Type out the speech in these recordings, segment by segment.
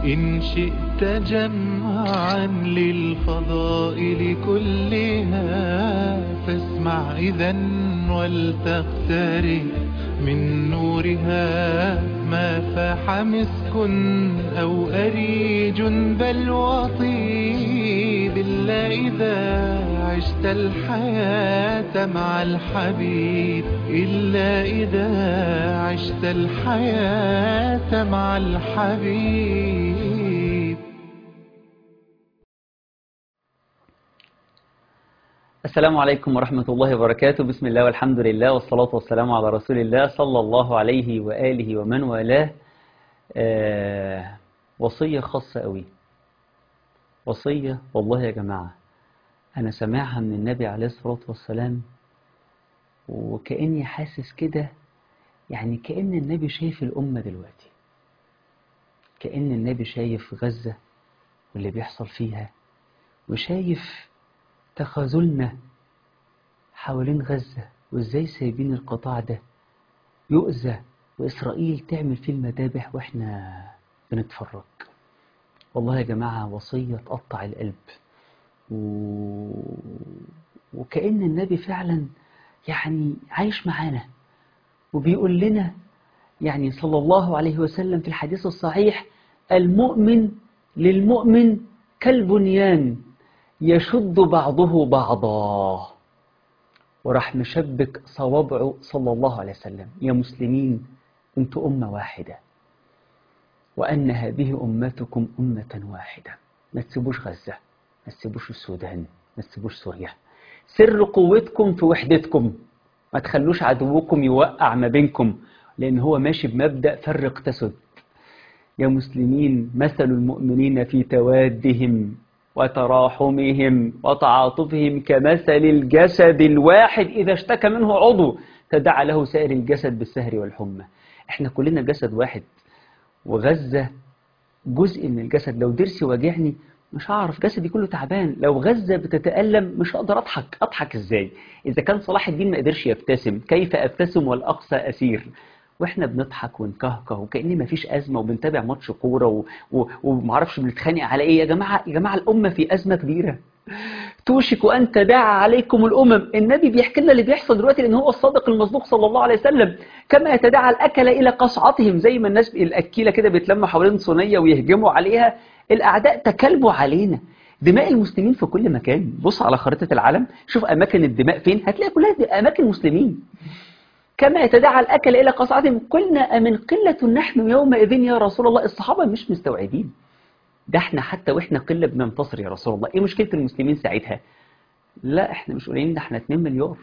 إن شئت جمعا للفضائل كلها فاسمع إذا ولتقترب من نورها ما فاح مسك أو أريج بل وطيب إلا إذا عشت الحياة مع الحبيب إلا إذا عشت الحياة مع الحبيب السلام عليكم ورحمة الله وبركاته بسم الله والحمد لله والصلاة والسلام على رسول الله صلى الله عليه وآله ومن والاه آه وصية خاصة قوي وصية والله يا جماعة أنا سامعها من النبي عليه الصلاة والسلام وكأني حاسس كده يعني كأن النبي شايف الأمة دلوقتي كأن النبي شايف غزة واللي بيحصل فيها وشايف تخاذلنا حوالين غزة وازاي سايبين القطاع ده يؤذى وإسرائيل تعمل فيه المذابح وإحنا بنتفرج والله يا جماعة وصية تقطع القلب و... وكأن النبي فعلا يعني عايش معانا وبيقول لنا يعني صلى الله عليه وسلم في الحديث الصحيح المؤمن للمؤمن كالبنيان يشد بعضه بعضا وراح مشبك صوابعه صلى الله عليه وسلم يا مسلمين انتوا أمة واحدة وأن هذه أمتكم أمة واحدة ما تسيبوش غزة ما تسيبوش السودان ما تسيبوش سوريا سر قوتكم في وحدتكم ما تخلوش عدوكم يوقع ما بينكم لأن هو ماشي بمبدأ فرق تسد يا مسلمين مثل المؤمنين في توادهم وتراحمهم وتعاطفهم كمثل الجسد الواحد إذا اشتكى منه عضو تدعى له سائر الجسد بالسهر والحمى احنا كلنا جسد واحد وغزة جزء من الجسد لو درسي واجعني مش هعرف جسدي كله تعبان لو غزة بتتألم مش هقدر أضحك أضحك إزاي إذا كان صلاح الدين ما قدرش يبتسم كيف أبتسم والأقصى أسير واحنا بنضحك ونكهكه وكأن مفيش أزمة وبنتابع ماتش كورة و... و... ومعرفش بنتخانق على إيه يا جماعة يا جماعة الأمة في أزمة كبيرة توشك أن تداعى عليكم الأمم النبي بيحكي لنا اللي بيحصل دلوقتي لأن هو الصادق المصدوق صلى الله عليه وسلم كما يتداعى الأكل إلى قصعتهم زي ما الناس الأكيلة كده بيتلموا حوالين صينية ويهجموا عليها الأعداء تكلبوا علينا دماء المسلمين في كل مكان بص على خريطة العالم شوف أماكن الدماء فين هتلاقي كلها أماكن مسلمين كما يتداعى الأكل إلى قصعتهم قلنا أمن قلة نحن يومئذ يا رسول الله الصحابة مش مستوعبين ده احنا حتى واحنا قلة بننتصر يا رسول الله ايه مشكلة المسلمين ساعتها لا احنا مش قليلين ده احنا 2 مليار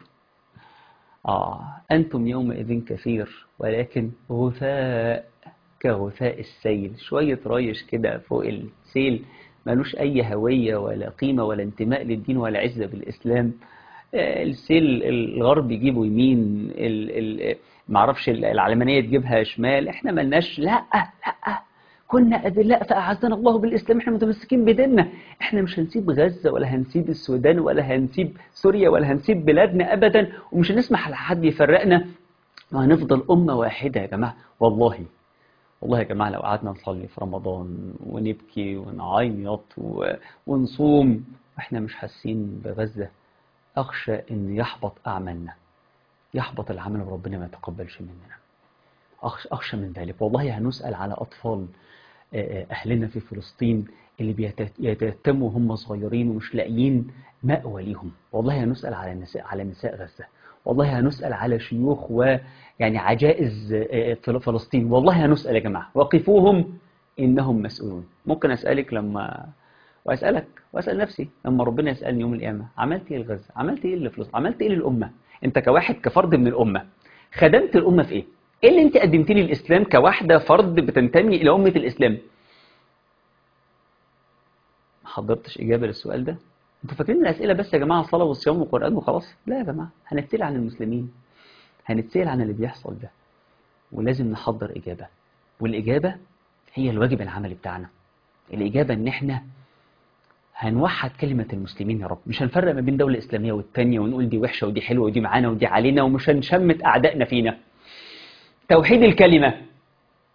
آه أنتم يومئذ كثير ولكن غثاء كغثاء السيل شوية رايش كده فوق السيل ملوش أي هوية ولا قيمة ولا انتماء للدين ولا عزة بالإسلام السيل الغرب يجيبوا يمين ال ال معرفش العلمانية تجيبها شمال احنا ملناش لا لا كنا أذلاء فأعزنا الله بالإسلام احنا متمسكين بديننا احنا مش هنسيب غزة ولا هنسيب السودان ولا هنسيب سوريا ولا هنسيب بلادنا أبدا ومش هنسمح لحد يفرقنا وهنفضل أمة واحدة يا جماعة والله والله يا جماعة لو قعدنا نصلي في رمضان ونبكي ونعيط ونصوم واحنا مش حاسين بغزة أخشى أن يحبط أعمالنا يحبط العمل وربنا ما يتقبلش مننا أخشى من ذلك والله هنسأل على أطفال أهلنا في فلسطين اللي بيتيتموا هم صغيرين ومش لاقيين مأوى ليهم والله هنسأل على نساء على نساء غزة والله هنسأل على شيوخ ويعني عجائز فلسطين والله هنسأل يا جماعة وقفوهم إنهم مسؤولون ممكن أسألك لما وأسألك وأسأل نفسي لما ربنا يسألني يوم القيامة عملت إيه لغزة عملت إيه لفلسطين عملت إيه للأمة أنت كواحد كفرد من الأمة خدمت الأمة في إيه إيه اللي أنت قدمت لي الإسلام كواحدة فرد بتنتمي إلى أمة الإسلام ما حضرتش إجابة للسؤال ده أنتوا فاكرين الأسئلة بس يا جماعة صلاة والصيام والقرآن وخلاص لا يا جماعة هنتسأل عن المسلمين هنتسأل عن اللي بيحصل ده ولازم نحضر إجابة والإجابة هي الواجب العملي بتاعنا الإجابة إن إحنا هنوحد كلمة المسلمين يا رب مش هنفرق ما بين دولة إسلامية والتانية ونقول دي وحشة ودي حلوة ودي معانا ودي علينا ومش هنشمت أعدائنا فينا توحيد الكلمة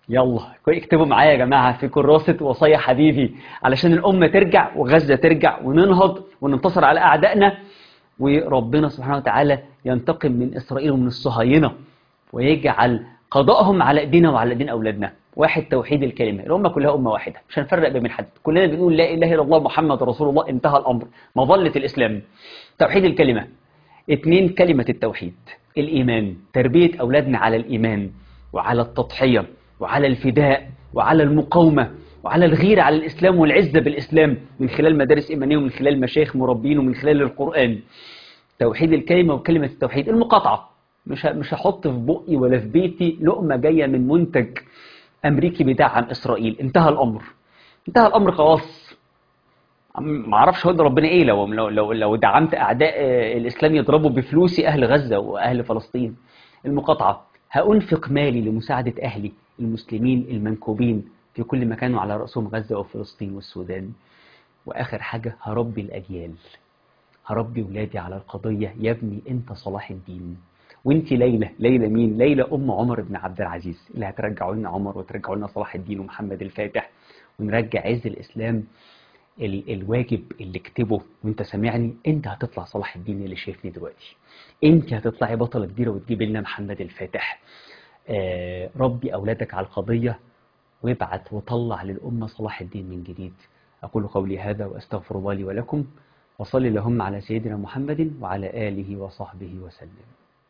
يلا اكتبوا معايا يا جماعة في كراسة وصايا حبيبي علشان الأمة ترجع وغزة ترجع وننهض وننتصر على أعدائنا وربنا سبحانه وتعالى ينتقم من إسرائيل ومن الصهاينة ويجعل قضاءهم على ايدينا وعلى ايدين اولادنا واحد توحيد الكلمه الامه كلها امه واحده مش هنفرق بين حد كلنا بنقول لا اله الا الله محمد رسول الله انتهى الامر مظله الاسلام توحيد الكلمه اتنين كلمه التوحيد الايمان تربيه اولادنا على الايمان وعلى التضحيه وعلى الفداء وعلى المقاومه وعلى الغيره على الاسلام والعزه بالاسلام من خلال مدارس ايمانيه ومن خلال مشايخ مربين ومن خلال القران توحيد الكلمه وكلمه التوحيد المقاطعه مش مش هحط في بقي ولا في بيتي لقمه جايه من منتج امريكي بيدعم اسرائيل انتهى الامر انتهى الامر خلاص ما اعرفش هو ربنا ايه لو لو لو, لو دعمت اعداء الاسلام يضربوا بفلوسي اهل غزه واهل فلسطين المقاطعه هانفق مالي لمساعده اهلي المسلمين المنكوبين في كل مكان وعلى راسهم غزه وفلسطين والسودان واخر حاجه هربي الاجيال هربي ولادي على القضيه يا ابني انت صلاح الدين وانت ليلى ليلى مين ليلى ام عمر بن عبد العزيز اللي هترجعوا لنا عمر وترجعوا لنا صلاح الدين ومحمد الفاتح ونرجع عز الاسلام ال الواجب اللي اكتبه وانت سامعني انت هتطلع صلاح الدين اللي شايفني دلوقتي انت هتطلعي بطله كبيره وتجيب لنا محمد الفاتح آه ربي اولادك على القضيه وابعت وطلع للامه صلاح الدين من جديد اقول قولي هذا واستغفر الله لي ولكم وصلي اللهم على سيدنا محمد وعلى اله وصحبه وسلم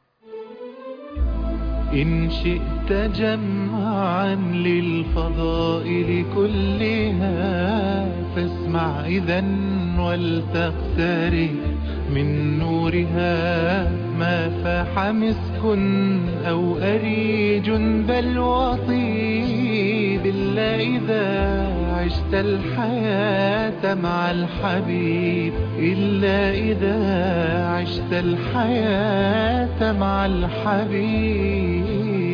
إن شئت جمعا للفضائل كلها فاسمع إذا ولتقترب من نورها ما فاح مسك أو أريج بل وطيب إلا إذا عشت الحياة مع الحبيب إلا إذا عشت الحياة مع الحبيب